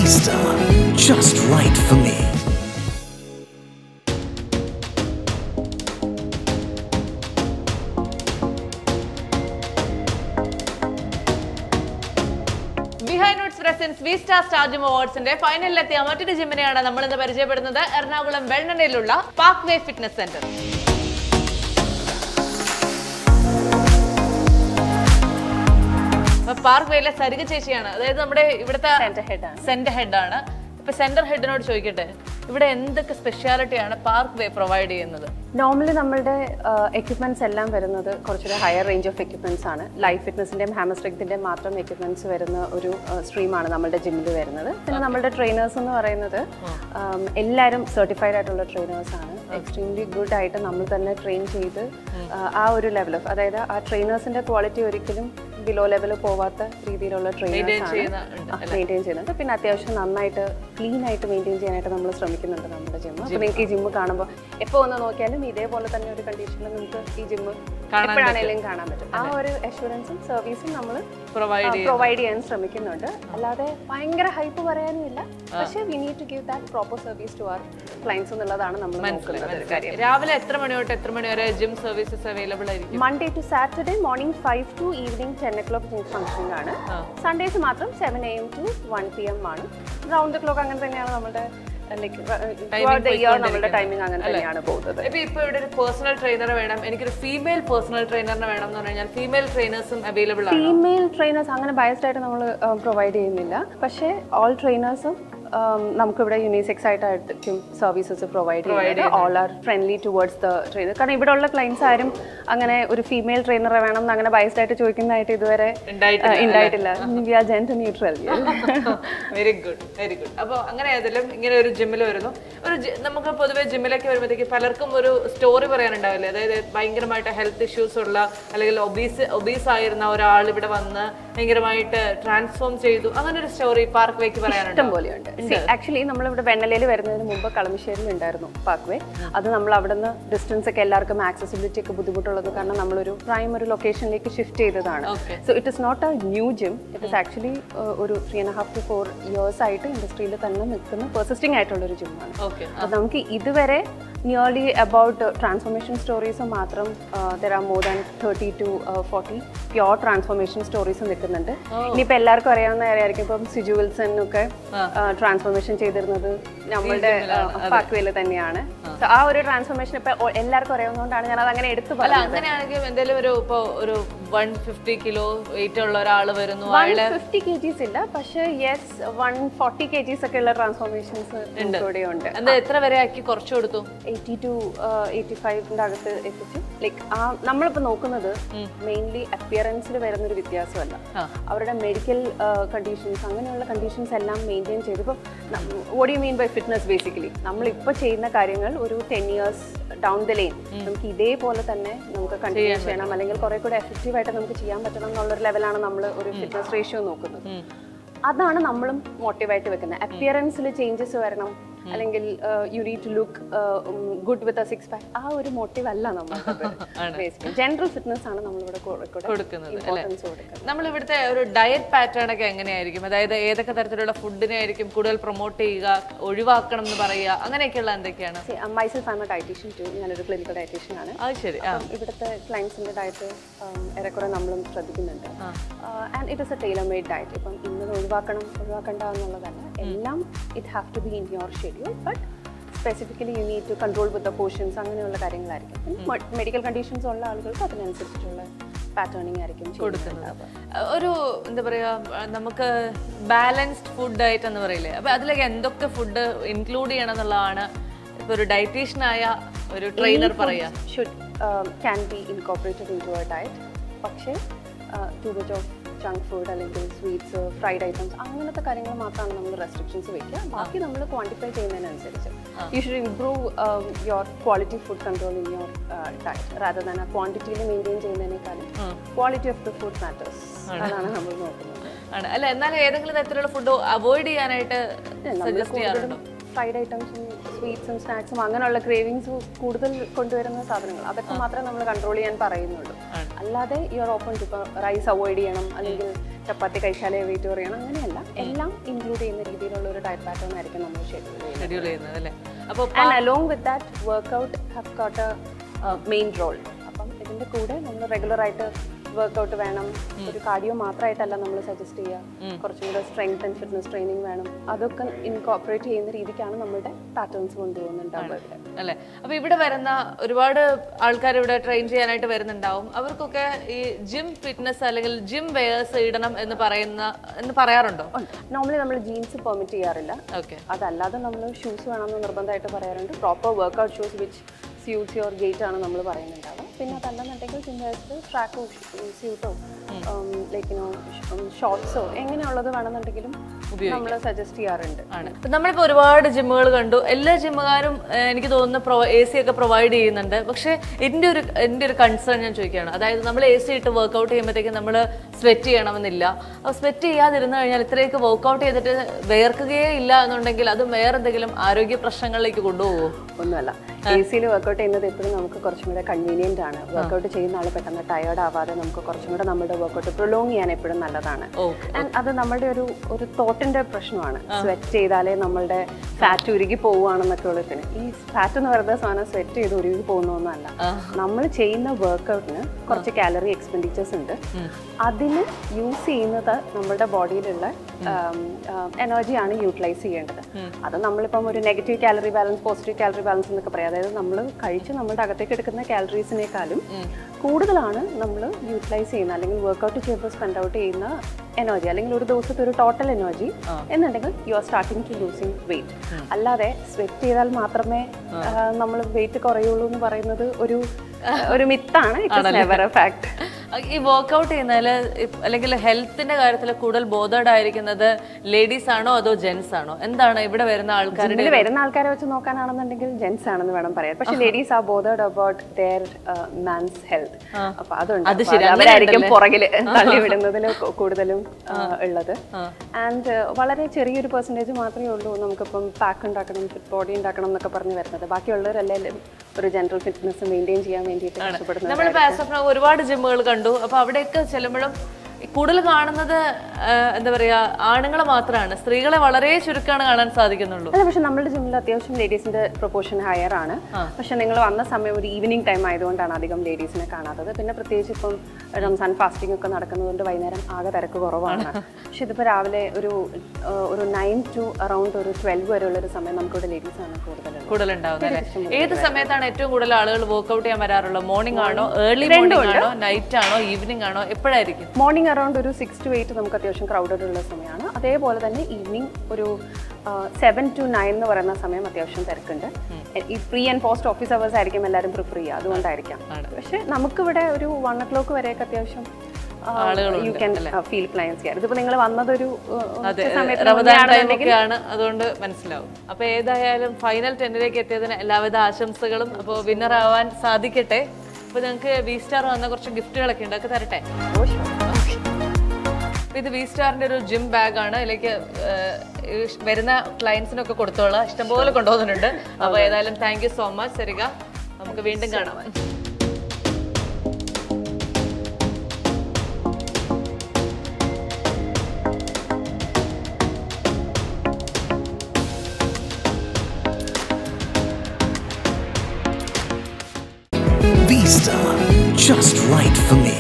Vista, just right for me. Behindwoods presents V star സ്റ്റാർജും അവാർഡ്സിന്റെ ഫൈനലിലെത്തിയ മറ്റൊരു ജിമ്മിനെയാണ് നമ്മൾ ഇന്ന് പരിചയപ്പെടുന്നത് എറണാകുളം വെള്ളണയിലുള്ള Park Way fitness centre Park വേയിലെ സരിക ചേച്ചിയാണ് അതായത് നമ്മുടെ ഇവിടുത്തെ Center head ആണ്. സെന്റർ ഹെഡ് ആണ് ഇപ്പൊ സെന്റർ ഹെഡിനോട് ചോദിക്കട്ടെ ഇവിടെ എന്തൊക്കെ സ്പെഷ്യാലിറ്റിയാണ് പാർക്ക് വേ പ്രൊവൈഡ് ചെയ്യുന്നത് നോർമലി നമ്മളുടെ എക്യുപ്മെന്റ്സ് എല്ലാം വരുന്നത് കുറച്ചൊരു ഹയർ റേഞ്ച് ഓഫ് എക്യുപ്മെന്റ്സ് ആണ് ലൈഫ് ഫിറ്റ്നസിന്റെയും ഹാമസ്ട്രിക്റ്റിന്റെയും മാത്രം എക്യുപ്മെന്റ്സ് വരുന്ന ഒരു സ്ട്രീമാണ് നമ്മളുടെ ജിമ്മിൽ വരുന്നത് പിന്നെ നമ്മളുടെ ട്രെയിനേഴ്സ് എന്ന് പറയുന്നത് ഉം, എല്ലാവരും സർട്ടിഫൈഡ് ആയിട്ടുള്ള ട്രെയിനേഴ്സ് ആണ് എക്സ്ട്രീംലി ഗുഡ് ആയിട്ട് നമ്മൾ തന്നെ ട്രെയിൻ ചെയ്ത് ആ, ആ ഒരു ലെവൽ ഓഫ് അതായത് ആ ട്രെയിനേഴ്സിന്റെ ക്വാളിറ്റി ഒരിക്കലും ബിലോ ലെവൽ പോവാത്ത രീതിയിലുള്ള ട്രെയിനേഴ്സ് ചെയ്യുന്ന ആണ് മെയിൻറ്റെയിൻ ചെയ്യുന്നുണ്ട് പിന്നെ അത്യാവശ്യം നന്നായിട്ട് ക്ലീൻ ആയിട്ട് മെയിൻറ്റെയിൻ ചെയ്യാനായിട്ട് നമ്മൾ ശ്രമിക്കുന്നുണ്ട് നമ്മുടെ ജിമ്മ് അപ്പോൾ നിങ്ങൾക്ക് ഈ ജിമ്മ് കാണുമ്പോൾ എപ്പോൾ ഒന്ന് നോക്കിയാലും ഇതേപോലെ തന്നെ ഒരു കണ്ടീഷനിൽ നമുക്ക് ഈ ജിമ്മ് എപ്പോഴാണെങ്കിലും കാണാൻ പറ്റും ആ ഒരു അഷുറൻസും സർവീസും നമ്മൾ പ്രൊവൈഡ് പ്രൊവൈഡ് ചെയ്യാൻ ശ്രമിക്കുന്നുണ്ട് അല്ലാതെ ഭയങ്കര ഹൈപ്പ് പറയാനും ഇല്ല പക്ഷേ we need to give that proper service to our clients എന്നുള്ളതാണ് നമ്മൾ നോക്കുന്നത് ഒരു കാര്യം രാവിലെ എത്ര മണി തൊട്ട് എത്ര മണി വരെ ജിം സർവീസസ് അവൈലബിൾ ആയിരിക്കും Monday to Saturday morning five to evening ten o'clock function ആണ് സൺഡേസ് മാത്രം seven A M to one P M ആണ് റൗണ്ട് ദ ക്ലോക്ക് അങ്ങനെ തന്നെയാണ് നമ്മുടെ ലൈക്ക് ഇയർ നമ്മുടെ ടൈമിംഗ് അങ്ങനെ തന്നെയാണ് പോകുന്നത് ഇപ്പൊ ഇപ്പൊ ഇവിടെ ഒരു പേഴ്സണൽ ട്രെയിനർ വേണം എനിക്കൊരു ഫീമെയിൽ പേഴ്സണൽ ട്രെയിനറിനെ വേണം എന്ന് പറഞ്ഞു കഴിഞ്ഞാൽ ഫീമെയിൽ ട്രെയിനേഴ്സും അവൈലബിൾ ആണ് ഫീമെയിൽ ട്രെയിനേഴ്സ് അങ്ങനെ ബയസ്ഡ് ആയിട്ട് നമ്മൾ പ്രൊവൈഡ് ചെയ്യുന്നില്ല പക്ഷേ ഓൾ ട്രെയിനേഴ്സും നമുക്കിവിടെ യൂണിസെക്സ് ആയിട്ടായിരിക്കും സർവീസസ് പ്രൊവൈഡ് ചെയ്യുന്നത് all are friendly towards the trainer കാരണം ഇവിടെ ഉള്ള ക്ലയൻസ് ആരും അങ്ങനെ ഒരു ഫീമെയിൽ ട്രെയിനറെ വേണം എന്ന് അങ്ങനെ ബയസ്ഡ് ആയിട്ട് ചോദിക്കുന്നതായിട്ട് ഇതുവരെ ഉണ്ടായിട്ടില്ല, uh, ഉണ്ടായിട്ടില്ല we are gender neutral very good very good അപ്പോൾ അങ്ങനെ ഏതെങ്കിലും ഇങ്ങനെ ഒരു ജിമ്മിൽ വരുന്നു ഒരു ജി- നമുക്ക് പൊതുവെ ജിമ്മിലേക്ക് വരുമ്പോഴത്തേക്ക് പലർക്കും ഒരു സ്റ്റോറി പറയാനുണ്ടാവില്ലേ അതായത് ഭയങ്കരമായിട്ട് ഹെൽത്ത് ഇഷ്യൂസ് ഉള്ള അല്ലെങ്കിൽ ഒബീസ് ഒബീസ് ആയിരുന്ന ഒരാൾ ഇവിടെ വന്ന് ഭയങ്കരമായിട്ട് ട്രാൻസ്ഫോം ചെയ്തു അങ്ങനെ ഒരു സ്റ്റോറി പാർക്ക് വേക്ക് പറയാനുണ്ടോ ഇഷ്ടം പോലെയുണ്ട് ആക്ച്വലി നമ്മളിവിടെ വെണ്ണലയിൽ വരുന്നതിന് മുമ്പ് കളമശ്ശേരിയിൽ ഉണ്ടായിരുന്നു പാക്ക് വേ അത് നമ്മൾ അവിടെ നിന്ന് ഡിസ്റ്റൻസ് ഒക്കെ എല്ലാവർക്കും ആക്സസിബിലിറ്റി ഒക്കെ ബുദ്ധിമുട്ടുള്ളത് കാരണം നമ്മളൊരു പ്രൈം ഒരു ലൊക്കേഷനിലേക്ക് ഷിഫ്റ്റ് ചെയ്തതാണ് so it is not a new gym it is actually ഒരു three and half to four years ആയിട്ട് ഇൻഡസ്ട്രിയിൽ തന്നെ നിൽക്കുന്ന പെർസിസ്റ്റിംഗ് ആയിട്ടുള്ള ഒരു ജിമ്മാണ് ഓക്കെ അപ്പോൾ നമുക്ക് ഇതുവരെ നിയർലി അബൌട്ട് ട്രാൻസ്ഫോർമേഷൻ സ്റ്റോറീസ് മാത്രം there are more than thirty to forty pure transformation stories നിൽക്കുന്നുണ്ട് ഇനിയിപ്പോൾ എല്ലാവർക്കും അറിയാവുന്ന കാര്യമായിരിക്കും ഇപ്പം സിജു വിൽസൺ ഒക്കെ ട്രാൻസ്ഫോർമേഷൻ ചെയ്തിരുന്നത് നമ്മളുടെ പാക്വേയിൽ തന്നെയാണ് So ആ ഒരു ട്രാൻസ്ഫോർമേഷൻ ഇപ്പൊ എല്ലാവർക്കും അറിയാവുന്നതുകൊണ്ടാണ് ഞാൻ അത് അങ്ങനെ എടുത്തു അല്ല പറഞ്ഞത് അങ്ങനെയാണെങ്കിൽ എന്തെങ്കിലും ഒരു ഇപ്പോൾ ഒരു വൺ ഫിഫ്റ്റി കിലോ വെയിറ്റ് ഉള്ള ഒരാൾ വരുന്നു വൺ അയാളെ ഫിഫ്റ്റി കെ ജീസ് ഇല്ല പക്ഷേ yes one forty kgs ഒക്കെ ഉള്ള ട്രാൻസ്ഫോർമേഷൻസ് ഇവിടെ ഉണ്ട് എന്താ എത്ര വരെ ആക്കി കുറച്ചു കൊടുത്തു എയ്റ്റി ടു എയ്റ്റി ഫൈവിൻ്റെ അകത്ത് എത്തിച്ചു ലൈക്ക് ആ നമ്മളിപ്പോൾ നോക്കുന്നത് മെയിൻലി അപ്പിയറൻസിൽ വരുന്ന ഒരു വ്യത്യാസമല്ല അവരുടെ മെഡിക്കൽ കണ്ടീഷൻസ് അങ്ങനെയുള്ള കണ്ടീഷൻസ് എല്ലാം മെയിൻറ്റെയിൻ ചെയ്ത് ഇപ്പം what you mean by fitness basically നമ്മളിപ്പോൾ ചെയ്യുന്ന കാര്യങ്ങൾ ഒരു ten years down the line നമുക്ക് ഇതേപോലെ തന്നെ നമുക്ക് കണ്ടിന്യൂ ചെയ്യണം അല്ലെങ്കിൽ കുറെ കൂടെ എഫക്റ്റീവ് ആയിട്ട് നമുക്ക് ചെയ്യാൻ പറ്റണം എന്നുള്ളൊരു ലെവലാണ് നമ്മൾ ഒരു ഫിറ്റ്നസ് റേഷ്യോ നോക്കുന്നത് അതാണ് നമ്മളും മോട്ടീവായിട്ട് വെക്കുന്നത് അപ്പിയറൻസിൽ ചേഞ്ചസ് വരണം അല്ലെങ്കിൽ you need to look good with a six pack ആ ഒരു മോട്ടീവ് അല്ല നമുക്ക് ജനറൽ ഫിറ്റ്നസ് ആണ് നമ്മളിവിടെ കൊടുക്കുന്നത്, ഇമ്പോർട്ടൻസ് കൊടുക്കുന്നത് നമ്മൾ ഇവിടുത്തെ ഒരു ഡയറ്റ് പാറ്റേൺ ഒക്കെ എങ്ങനെയായിരിക്കും അതായത് ഏതൊക്കെ തരത്തിലുള്ള ഫുഡിനെ ആയിരിക്കും കൂടുതൽ പ്രൊമോട്ട് ചെയ്യുക ഒഴിവാക്കണം എന്ന് പറയുക അങ്ങനെയൊക്കെയുള്ള എന്തൊക്കെയാണ് myself am a dietician too ഞാനൊരു ക്ലിനിക്കൽ ഡയറ്റീഷ്യൻ ആണ് അത് ശരി ആ അപ്പം ഇവിടുത്തെ ക്ലയൻസിന്റെ ഡയറ്റ് ഏറെക്കുറെ നമ്മളും ശ്രദ്ധിക്കുന്നുണ്ട് and it is a tailor made diet ഇപ്പം ഇന്നത് ഒഴിവാക്കണം ഒഴിവാക്കണ്ട എന്നുള്ളതല്ല എല്ലാം it have to be in your schedule but specifically you need to control with the portions അങ്ങനെയുള്ള കാര്യങ്ങളായിരിക്കും പിന്നെ മെഡിക്കൽ കണ്ടീഷൻസ് ഉള്ള ആളുകൾക്ക് അതിനനുസരിച്ചിട്ടുള്ള പാറ്റേണിങ് ആയിരിക്കും കൊടുക്കുന്നത് ഒരു എന്താ പറയാ നമുക്ക് ബാലൻസ്ഡ് ഫുഡ് ഡയറ്റ് എന്ന് പറയില്ലേ അപ്പൊ അതിലേക്ക് എന്തൊക്കെ ഫുഡ് ഇൻക്ലൂഡ് ചെയ്യണം എന്നുള്ളതാണ് ഇപ്പൊ ഒരു ഡയറ്റീഷ്യനായ ഒരു ട്രെയിനർ പറയാ should can be incorporated in to a diet പക്ഷേ too much of junk food അല്ലെങ്കിൽ സ്വീറ്റ്സ് ഫ്രൈഡ് ഐറ്റംസ് അങ്ങനത്തെ കാര്യങ്ങൾ മാത്രമാണ് നമ്മൾ റെസ്ട്രിക്ഷൻസ് വെക്കുക ബാക്കി നമ്മൾ ക്വാണ്ടിഫൈ ചെയ്യുന്നതിനനുസരിച്ച് you should improve your quality food control in your diet rather than ആ ക്വാണ്ടിറ്റിയിൽ മെയിൻറ്റെയിൻ ചെയ്യുന്നതിനേക്കാളും quality of the food matters അതാണ് നമ്മൾ നോക്കുന്നത് ആണ് അല്ല എന്നാൽ ഏതെങ്കിലും തരത്തിലുള്ള ഫുഡ് അവോയ്ഡ് ചെയ്യാനായിട്ട് സജസ്റ്റ് ചെയ്യാറുണ്ടോ ഫ്രൈഡ് ഐറ്റംസും സ്വീറ്റ്സും സ്നാക്സും അങ്ങനെയുള്ള ക്രേവിങ്സ് കൂടുതൽ കൊണ്ടുവരുന്ന സാധനങ്ങൾ അതൊക്കെ മാത്രമേ നമ്മൾ കൺട്രോൾ ചെയ്യാൻ പറയുന്നുള്ളൂ അല്ലാതെ യു ആർ ഓപ്പൺ ഇപ്പോൾ റൈസ് അവോയ്ഡ് ചെയ്യണം അല്ലെങ്കിൽ ചപ്പാത്തി കഴിച്ചാലേ വെയിറ്റ് കുറയണം അങ്ങനെയല്ല എല്ലാം ഇൻക്ലൂഡ് ചെയ്യുന്ന രീതിയിലുള്ള ഒരു ഡയറ്റ് പാറ്റേൺ ആയിരിക്കും നമ്മൾ ഷെഡ്യൂൾ ചെയ്യുന്നത് ഷെഡ്യൂൾ ചെയ്യുന്നത് അല്ലേ അപ്പോൾ and along with that workout have got a main role അപ്പം ഇതിന്റെ കൂടെ നമ്മൾ റെഗുലർ ആയിട്ട് വർക്ക്ഔട്ട് വേണം ഒരു കാർഡിയോ മാത്രമായിട്ടല്ല നമ്മൾ സജസ്റ്റ് ചെയ്യുക കുറച്ചും കൂടെ സ്ട്രെങ്ത് ആൻഡ് ഫിറ്റ്നസ് ട്രെയിനിങ് വേണം അതൊക്കെ ഇൻകോപ്പറേറ്റ് ചെയ്യുന്ന രീതിക്കാണ് നമ്മുടെ പാറ്റേൺസ് കൊണ്ടുപോകുന്നുണ്ടാവുക ഇവിടെ അല്ലേ അപ്പൊ ഇവിടെ വരുന്ന ഒരുപാട് ആൾക്കാർ ഇവിടെ ട്രെയിൻ ചെയ്യാനായിട്ട് വരുന്നുണ്ടാവും അവർക്കൊക്കെ ഈ ജിം ഫിറ്റ്നസ് അല്ലെങ്കിൽ ജിം വെയേഴ്സ് ഇടണം എന്ന് പറയുന്ന എന്ന് പറയാറുണ്ടോ നോർമലി നമ്മൾ ജീൻസ് പെർമിറ്റ് ചെയ്യാറില്ല ഓക്കെ അതല്ലാതെ നമ്മൾ ഷൂസ് വേണമെന്ന് നിർബന്ധമായിട്ട് പറയാറുണ്ട് proper workout shoes which suits your gait ആണ് നമ്മൾ പറയുന്നുണ്ടാവുക പിന്നെ അതല്ലെന്നുണ്ടെങ്കിൽ ചിന്തേഴ്സ് ട്രാക്കോ സ്യൂട്ടോ ലൈക്ക് നോ ഷോർട്സോ എങ്ങനെയുള്ളത് വേണമെന്നുണ്ടെങ്കിലും നമ്മൾ സജസ്റ്റ് ചെയ്യാറുണ്ട് ആണ് ഇപ്പൊ നമ്മളിപ്പോ ഒരുപാട് ജിമ്മുകൾ കണ്ടു എല്ലാ ജിമ്മുകാരും ഏഹ്, എനിക്ക് തോന്നുന്നു എ സി ഒക്കെ പ്രൊവൈഡ് ചെയ്യുന്നുണ്ട് പക്ഷെ എൻ്റെ ഒരു എൻ്റെ ഒരു കൺസേൺ ഞാൻ ചോദിക്കുകയാണ് അതായത് നമ്മൾ എ സി ഇട്ട് വർക്കൗട്ട് ചെയ്യുമ്പോഴത്തേക്കും നമ്മൾ സ്വെറ്റ് ചെയ്യണമെന്നില്ല അപ്പോൾ സ്വെറ്റ് ചെയ്യാതിരുന്നു കഴിഞ്ഞാൽ ഇത്രയൊക്കെ വർക്കൗട്ട് ചെയ്തിട്ട് വേർക്കുകയേ ഇല്ല എന്നുണ്ടെങ്കിൽ അത് വേറെ എന്തെങ്കിലും ആരോഗ്യ പ്രശ്നങ്ങളിലേക്ക് കൊണ്ടുപോകുമോ ഒന്നുമല്ല എ സിയിൽ വർക്കൗട്ട് ചെയ്യുന്നത് എപ്പോഴും നമുക്ക് കുറച്ചും കൂടെ കൺവീനിയൻ്റ് ആണ് വർക്കൗട്ട് ചെയ്യുന്ന ആൾ പെട്ടെന്ന് ടയേർഡ് ആവാതെ നമുക്ക് കുറച്ചും കൂടെ നമ്മുടെ വർക്കൗട്ട് പ്രൊലോങ് ചെയ്യാൻ എപ്പോഴും നല്ലതാണ് ഓക്കെ ആൻഡ് അത് നമ്മളുടെ ഒരു ഒരു തോട്ടിന്റെ പ്രശ്നമാണ് സ്വെറ്റ് ചെയ്താലേ നമ്മളുടെ ഫാറ്റ് ഉരുകി പോവുകയാണെന്നൊക്കെ ഉള്ളതിന് ഈ ഫാറ്റ് എന്ന് പറയുന്ന സാധനം സ്വെറ്റ് ചെയ്ത് ഉരുകി പോകുന്നൊന്നുമല്ല നമ്മൾ ചെയ്യുന്ന വർക്കൗട്ടിന് കുറച്ച് കാലറി എക്സ്പെൻഡിച്ചേഴ്സ് ഉണ്ട് അതിന് യൂസ് ചെയ്യുന്നത് നമ്മുടെ ബോഡിയിലുള്ള എനർജിയാണ് യൂട്ടിലൈസ് ചെയ്യേണ്ടത് അത് നമ്മളിപ്പം ഒരു negative calorie balance positive calorie balance എന്നൊക്കെ പറയാം അതായത് നമ്മൾ കഴിച്ച് നമ്മുടെ അകത്തേക്ക് എടുക്കുന്ന കാലറീസിനേക്കാളും കൂടുതലാണ് നമ്മൾ യൂട്ടിലൈസ് ചെയ്യുന്ന അല്ലെങ്കിൽ വർക്കൗട്ട് ചെയ്യുമ്പോൾ സ്പെൻഡ് ഔട്ട് ചെയ്യുന്ന എനർജി അല്ലെങ്കിൽ ഒരു ദിവസത്തെ ഒരു ടോട്ടൽ എനർജി എന്നുണ്ടെങ്കിൽ you are starting to losing weight അല്ലാതെ സ്വെറ്റ് ചെയ്താൽ മാത്രമേ നമ്മൾ വെയിറ്റ് കുറയുള്ളൂ എന്ന് പറയുന്നത് ഒരു ഒരു മിത്താണ് ഇറ്റ് നെവർ എ ഫാക്ട് ഈ വർക്കൗട്ട് ചെയ്യുന്നതിൽ അല്ലെങ്കിൽ ഹെൽത്തിന്റെ കാര്യത്തിൽ കൂടുതൽ ബോധേഡ് ആയിരിക്കുന്നത് ലേഡീസ് ആണോ അതോ ജെന്റ്സ് ആണോ എന്താണ് ഇവിടെ വരുന്ന ആൾക്കാരുടെ ജിമ്മിൽ വരുന്ന ആൾക്കാരെ വെച്ച് നോക്കാനാണെന്നുണ്ടെങ്കിൽ ജെന്റ്സ് ആണെന്ന് വേണം പറയാൻ പക്ഷെ ladies are bothered about their man's health അപ്പൊ അതുണ്ട് അത് അപ്പൊ ശരി, അത് അവരായിരിക്കും അങ്ങനെ പുറകില് തള്ളി വിടുന്നതിൽ കൂടുതലും ആ, ഉള്ളത് ആൻഡ് വളരെ ചെറിയൊരു പെർസെൻറ്റേജ് മാത്രമേ ഉള്ളൂ നമുക്കിപ്പം പാക്ക് ഉണ്ടാക്കണം ഫിറ്റ് ബോഡി ഉണ്ടാക്കണം എന്നൊക്കെ പറഞ്ഞ് വരുന്നത് ബാക്കിയുള്ളവരെല്ലാം ഒരു ജനറൽ ഫിറ്റ്നസ് മെയിൻറ്റെയിൻ ചെയ്യാൻ വേണ്ടിയിട്ട് കഷ്ടപ്പെടുന്നത് നമ്മളിപ്പോ ആസ് ഓഫ് ഒരുപാട് ജിമ്മുകൾ കണ്ടു അപ്പൊ അവിടെയൊക്കെ ചെല്ലുമ്പോഴും ഈ കൂടുതൽ കാണുന്നത് ആ, എന്താ പറയാ ആണുങ്ങളെ മാത്രമാണ് സ്ത്രീകളെ വളരെ ചുരുക്കമാണ് കാണാൻ സാധിക്കുന്നുള്ളൂ അല്ല പക്ഷെ നമ്മുടെ ജിമ്മിൽ അത്യാവശ്യം ലേഡീസിന്റെ പ്രൊപ്പോർഷൻ ഹയർ ആണ് പക്ഷെ നിങ്ങൾ വന്ന സമയം ഒരു ഈവനിങ് ടൈം ആയതുകൊണ്ടാണ് അധികം ലേഡീസിനെ കാണാത്തത് പിന്നെ പ്രത്യേകിച്ച് ഇപ്പം റംസാൻ ഫാസ്റ്റിംഗ് ഒക്കെ നടക്കുന്നതുകൊണ്ട് വൈകുന്നേരം ആകെ തിരക്ക് കുറവാണ് പക്ഷെ ഇതിപ്പോൾ രാവിലെ ഒരു ആ, ഒരു നയൻ ടു അറൗണ്ട് ഒരു ട്വൽവ് വരെയുള്ള ഒരു സമയം നമുക്കിവിടെ ലേഡീസ് ആണ് കൂടുതലുള്ളത് കൂടുതൽ ഉണ്ടാവുന്നത് അല്ലേ ഏത് സമയത്താണ് ഏറ്റവും കൂടുതൽ ആളുകൾ വർക്ക്ഔട്ട് ചെയ്യാൻ വരാറുള്ളത് മോർണിംഗ് ആണോ ഏർലി മോർണിംഗ് ആണോ നൈറ്റ് ആണോ ഈവനിങ് ആണോ എപ്പോഴായിരിക്കും മോർണിംഗ് അറൗണ്ട് ഒരു സിക്സ് ടു എയ്റ്റ് നമുക്ക് അത്യാവശ്യം ക്രൗഡഡ് ഉള്ള സമയമാണ് അതേപോലെ തന്നെ ഈവനിങ് ഒരു സെവൻ ടു നയൻ എന്ന് പറയുന്ന സമയം അത്യാവശ്യം തിരക്കുണ്ട് ഈ pre and post office hours ആയിരിക്കും എല്ലാവരും പ്രിഫർ ചെയ്യുക അതുകൊണ്ടായിരിക്കാം പക്ഷെ നമുക്കിവിടെ ഒരു വൺ ഒ ക്ലോക്ക് വരെയൊക്കെ അത്യാവശ്യം യു ക്യാൻ ഫീൽ ക്ലയൻസ് ചെയ്യാറ് ഇതിപ്പോൾ നിങ്ങൾ വന്നതൊരു uh, ഉച്ച സമയത്ത് റമദാൻ മുന്നെയാണെന്നുണ്ടെങ്കിൽ ടൈമൊക്കെയാണ് അതുകൊണ്ട് മനസ്സിലാവും അപ്പൊ ഏതായാലും ഫൈനൽ ടെന്നിലേക്ക് എത്തിയതിന് എല്ലാവിധ ആശംസകളും അപ്പോൾ വിന്നർ ആവാൻ സാധിക്കട്ടെ അപ്പൊ ഞങ്ങൾക്ക് വി സ്റ്റാർ വന്ന കുറച്ച് ഗിഫ്റ്റുകളൊക്കെ ഉണ്ട് അതൊക്കെ തരട്ടെ ഓ, sure. അപ്പൊ ഇത് വി സ്റ്റാറിന്റെ ഒരു ജിം ബാഗ് ആണ് ഇതിലേക്ക് വരുന്ന ക്ലയൻസിനൊക്കെ കൊടുത്തോളാം ഇഷ്ടംപോലെ കൊണ്ടുപോകുന്നുണ്ട് അപ്പൊ ഏതായാലും thank you so much Sarika നമുക്ക് വീണ്ടും കാണാം V-Star, just right for me.